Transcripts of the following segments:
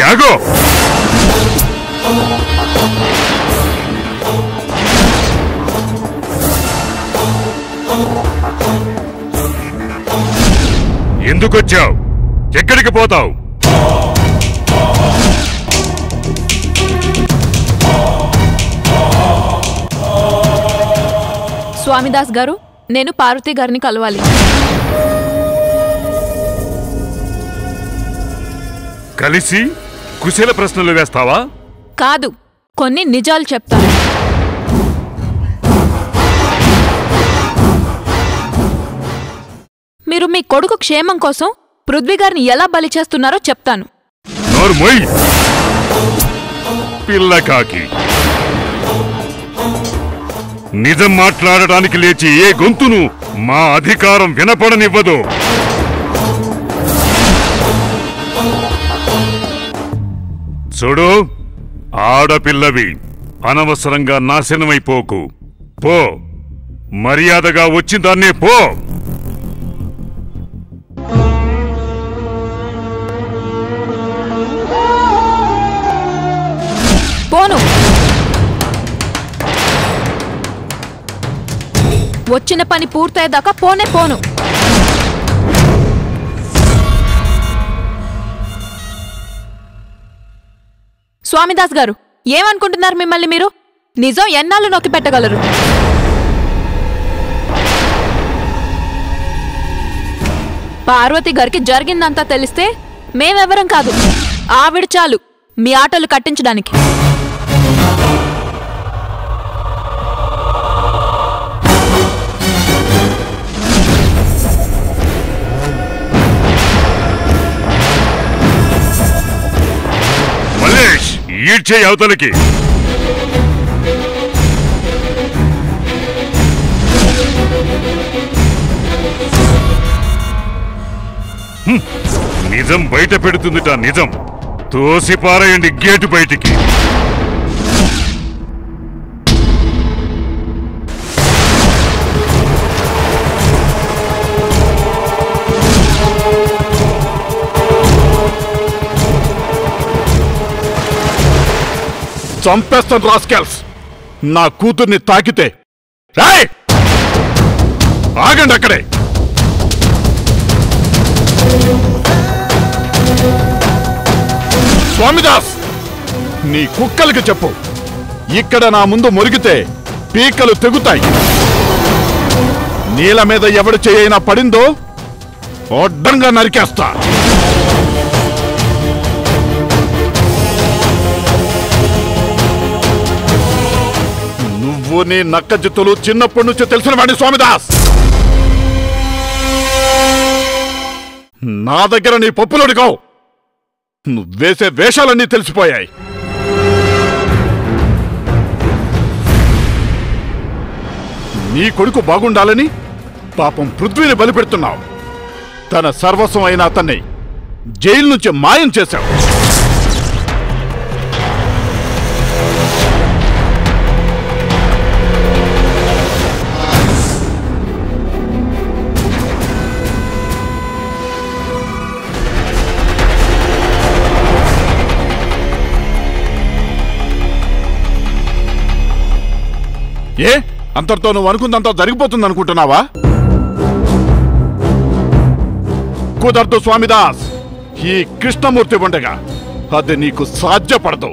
ఆగో ఎందుకొచ్చావు ఎక్కడికి పోతావు స్వామిదాస్ గారు నేను పార్వతి గారిని కలవాలి కలిసి కుశల ప్రశ్నలు వేస్తావా కాదు కొన్ని నిజాలు చెప్తాను మీరు మీ కొడుకు క్షేమం కోసం పృథ్వీ గారిని ఎలా బలి చేస్తున్నారో చెప్తాను నోర్మొయ్ పిల్లకాకి నిజం మాట్లాడడానికి లేచి ఏ గొంతును మా అధికారం వినపడనివ్వదు చూడు ఆడపిల్లవి అనవసరంగా నాశనమైపోకు పో మర్యాదగా వచ్చిందాన్నే పో పోను వచ్చిన పని పూర్తయ్యేదాకా పోనే పోను స్వామిదాస్ గారు ఏమనుకుంటున్నారు మిమ్మల్ని మీరు నిజం ఎన్నాళ్ళు నొక్కి పెట్టగలరు పార్వతి గారికి జరిగిందంతా తెలిస్తే మేమెవరం కాదు ఆవిడ చాలు మీ ఆటలు కట్టించడానికి మల్లేష్ ఈడ్చే అవతలికి హ్మ్, నిజం బయట పెడుతుందిట నిజం తోసిపారేయండి గేటు బయటికి చంపేస్తాను రాస్కెల్స్ నా కూతుర్ని తాకితే రాయ్ ఆగండి అక్కడే స్వామిదాస్ నీ కుక్కలకి చెప్పు ఇక్కడ నా ముందు మురిగితే పీకలు తెగుతాయి నీల మీద ఎవడు చేయైనా పడిందో ఒడ్డంగా నరికేస్తా నువ్వు నీ నక్క జిత్తులు చిన్నప్పటి నుంచి తెలిసిన వాడిని స్వామిదాస్ నా దగ్గర నీ పప్పులోడిగావు నువ్వేసే వేషాలన్నీ తెలిసిపోయాయి నీ కొడుకు బాగుండాలని పాపం పృథ్వీని బలిపెడుతున్నావు తన సర్వస్వం అయిన అతన్ని జైలు నుంచి మాయం చేశావు ఏ అంతటితో నువ్వు అనుకుందంతా జరిగిపోతుంది అనుకుంటున్నావా కుదరదు స్వామిదాస్ ఈ కృష్ణమూర్తి ఉండగా అది నీకు సాధ్యపడదు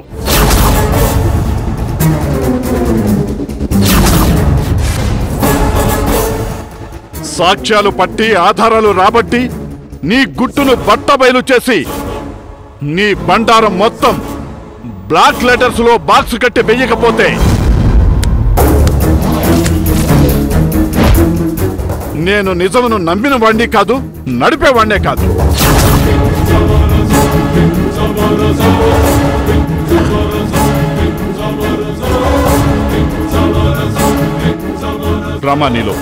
సాక్ష్యాలు పట్టి ఆధారాలు రాబట్టి నీ గుట్టును బట్టబయలు చేసి నీ బండారం మొత్తం బ్లాక్ లెటర్స్ లో బాక్స్ కట్టి వెయ్యకపోతే నేను నిజమును నమ్మిన వాణ్ణి కాదు నడిపేవాణ్ణే కాదు రమా నీలో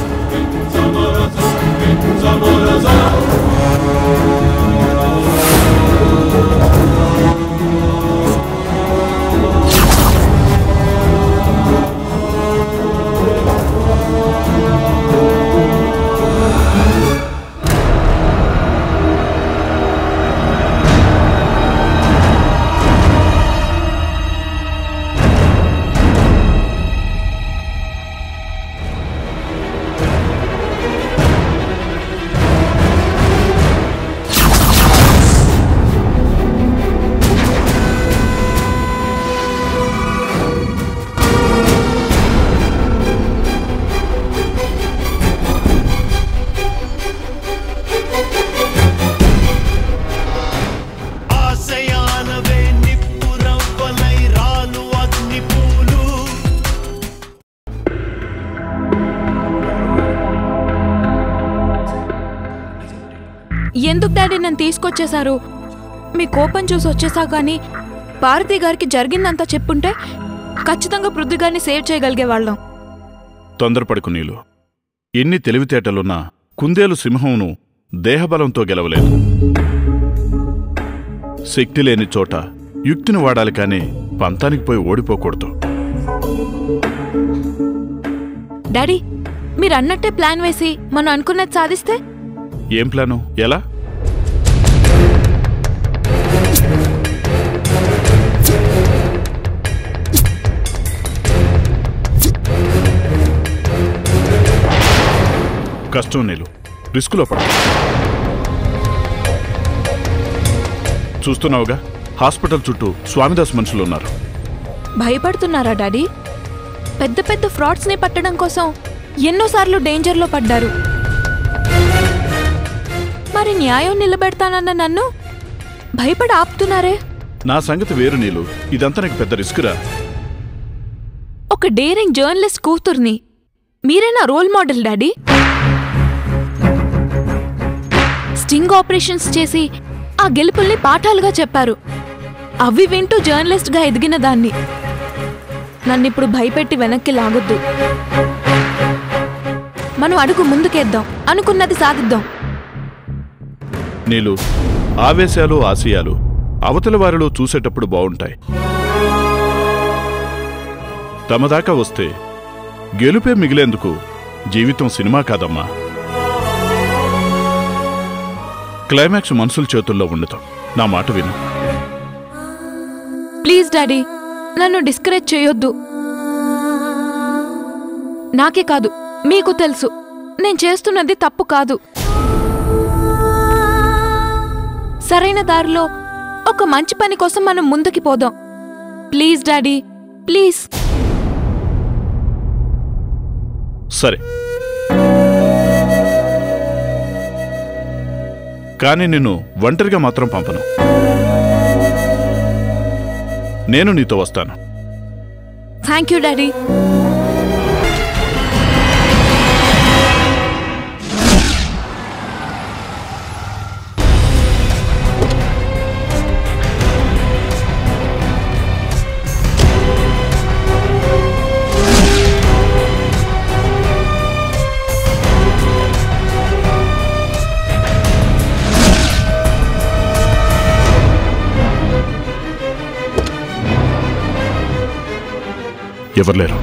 తీసుకొచ్చేశారు మీ కోపం చూసి వచ్చేసా కానీ భారతి గారికి జరిగిందంతా చెప్పుంటే ఖచ్చితంగా పృథ్వీ గారిని సేవ్ చేయగలిగేవాళ్ళం తొందరపడుకు నీలు ఎన్ని తెలివితేటలున్నా కుందేలు సింహంను దేహబలంతో గెలవలేదు శక్తి లేని చోట యుక్తిని వాడాలి కానీ పంతానికి పోయి ఓడిపోకూడదు డాడీ మీరు అన్నట్టే ప్లాన్ వేసి మనం అనుకున్నది సాధిస్తే ఏం ప్లాను ఎలా కష్టం నీలు రిస్కులో పడ చూస్తున్నావుగా హాస్పిటల్ చుట్టూ స్వామిదాస్ మనుషులు ఉన్నారు భయపడుతున్నారా డాడీ పెద్ద పెద్ద ఫ్రాడ్స్ని పట్టడం కోసం ఎన్నోసార్లు డేంజర్లో పడ్డారు మరి న్యాయం నిలబెడతానన్న నన్ను భయపడి ఆపుతున్నారే నా సంగతి వేరు నీలు ఇదంతా నీకు పెద్ద రిస్కురా ఒక డేరింగ్ జర్నలిస్ట్ కూతుర్ని మీరేనా role model daddy sting operations చేసి ఆ గెలుపుల్ని పాఠాలుగా చెప్పారు అవి వింటూ జర్నలిస్ట్గా ఎదిగిన దాన్ని నన్నిప్పుడు భయపెట్టి వెనక్కి లాగొద్దు మనం అడుగు ముందుకేద్దాం అనుకున్నది సాధిద్దాం నీలు ఆవేశాలు ఆశయాలు అవతల వారిలో చూసేటప్పుడు బావుంటాయి తమ దాకా వస్తే గెలుపే మిగిలేందుకు జీవితం సినిమా కాదమ్మా క్లైమాక్స్ మనుషుల చేతుల్లో ఉండదు నా మాట విను ప్లీజ్ డాడీ నన్ను డిస్కరేజ్ చేయొద్దు నాకే కాదు మీకు తెలుసు నేను చేస్తున్నది తప్పు కాదు సరైన దారిలో ఒక మంచి పని కోసం మనం ముందుకి పోదాం ప్లీజ్ డాడీ ప్లీజ్ సరే కానీ నిన్ను ఒంటరిగా మాత్రం పంపను నేను నీతో వస్తాను థ్యాంక్ యూ డాడీ ఎవరు లేరు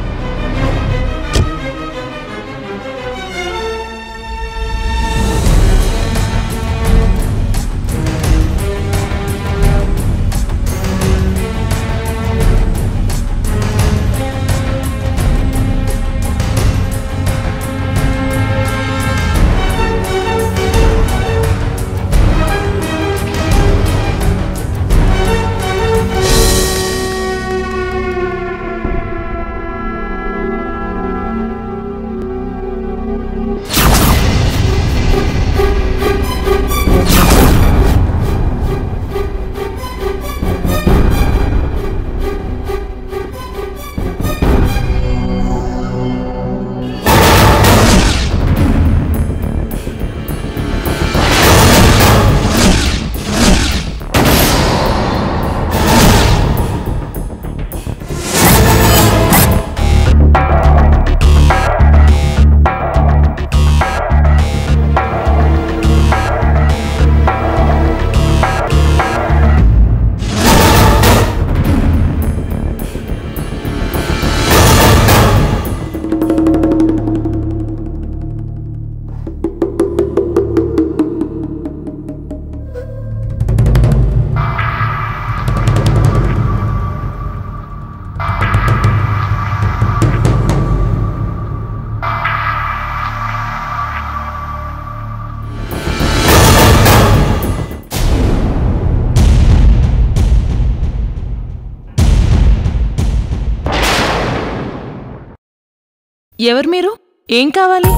ఎవరు మీరు ఏం కావాలి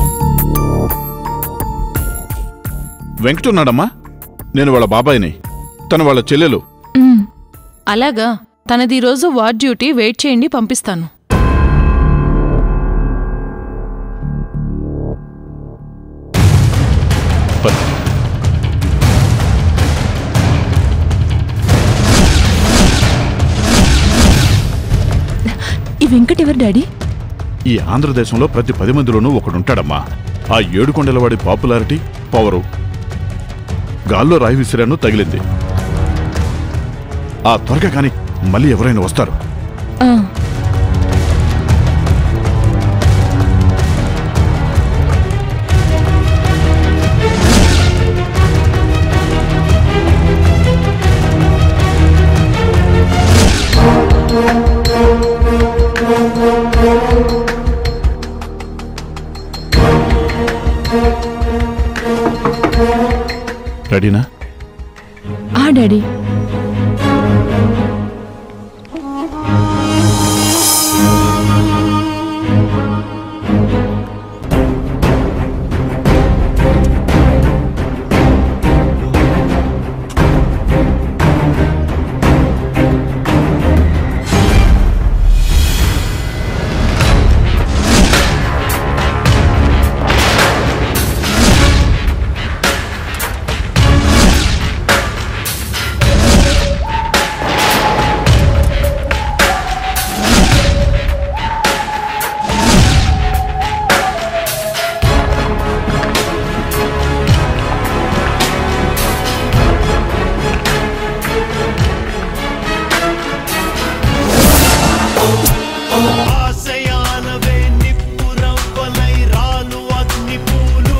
వెంకటున్నాడమ్మా నేను వాళ్ళ బాబాయిని తను వాళ్ళ చెల్లెలు అలాగా తనది ఈరోజు వార్డ్ డ్యూటీ వెయిట్ చేయండి పంపిస్తాను పద. వెంకట్ ఎవరు డాడీ ఈ ఆంధ్రదేశంలో ప్రతి పది మందిలోనూ ఒకడుంటాడమ్మా ఆ ఏడుకొండలవాడి పాపులారిటీ పవరు గాల్లో రాయి విసిరాను తగిలింది ఆ త్వరగా కాని మళ్ళీ ఎవరైనా వస్తారు ఆ, రెడీనా ఆ డాడీ ఆశయాలవే నిప్పురవ్వలై రాలు అగ్నిపూలు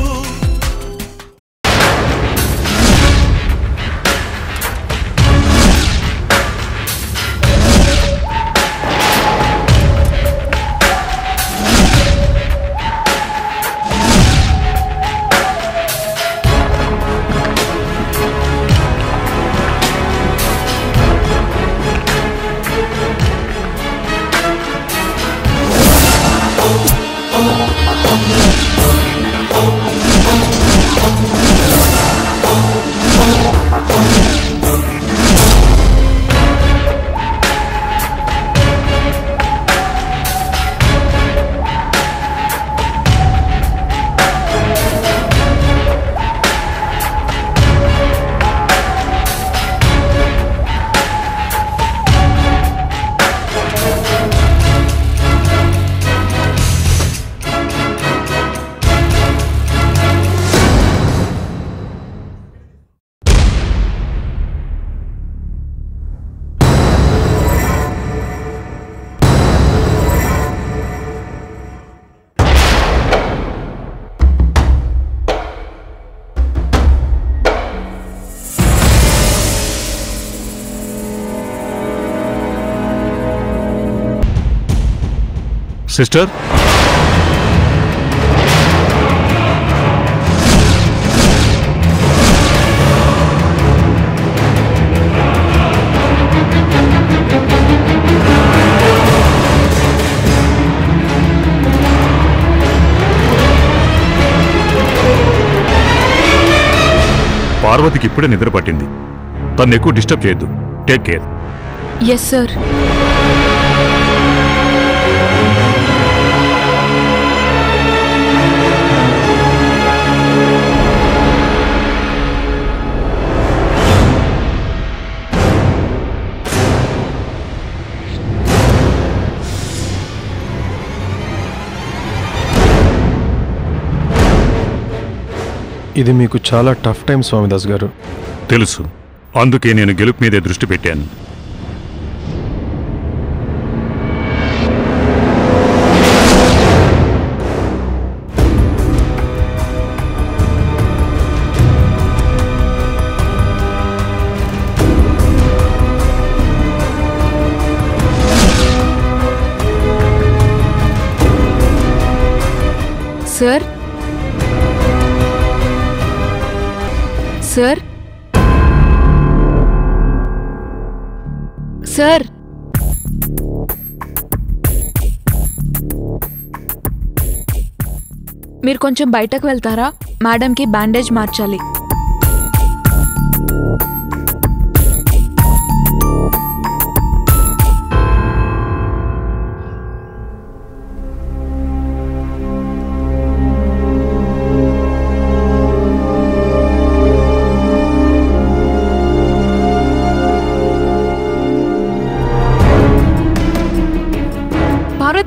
సిస్టర్ పార్వతికి ఇప్పుడే నిద్ర పట్టింది తను ఎక్కువ డిస్టర్బ్ చేయొద్దు టేక్ కేర్ ఎస్ సార్ ఇది మీకు చాలా టఫ్ టైం స్వామిదాస్ గారు తెలుసు అందుకే నేను గెలుపు మీదే దృష్టి పెట్టాను సార్ సార్ సార్ మీరు కొంచెం బయటకు వెళ్తారా మేడంకి బ్యాండేజ్ మార్చాలి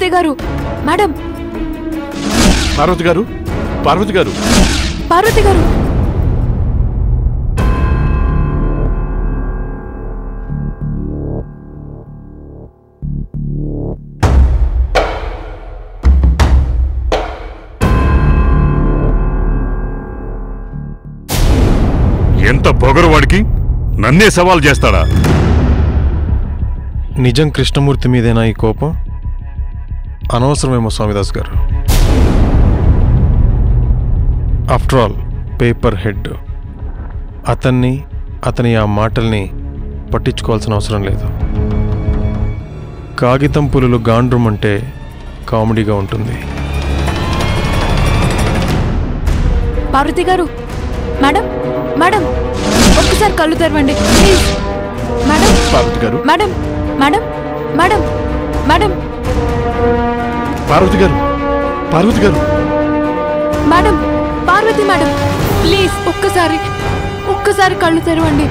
పార్వతి గారు మేడం పార్వతి గారు పార్వతి గారు పార్వతి గారు ఎంత పొగరు వాడికి నన్నే సవాల్ చేస్తాడా నిజం కృష్ణమూర్తి మీదేనా ఈ కోపం అనవసరమేమో స్వామిదాస్ గారు ఆఫ్టర్ ఆల్ పేపర్ హెడ్ అతన్ని అతని ఆ మాటల్ని పట్టించుకోవాల్సిన అవసరం లేదు కాగితం పులులు గాండ్రం అంటే కామెడీగా ఉంటుంది పార్వతి గారు మేడం మేడం ఒక్కసారి కళ్ళు తెరవండి please madam Parvathi garu madam madam madam madam Parvathi garu Parvathi garu madam Parvati madam please ఒక్కసారి ఒక్కసారి కళ్ళు తెరవండి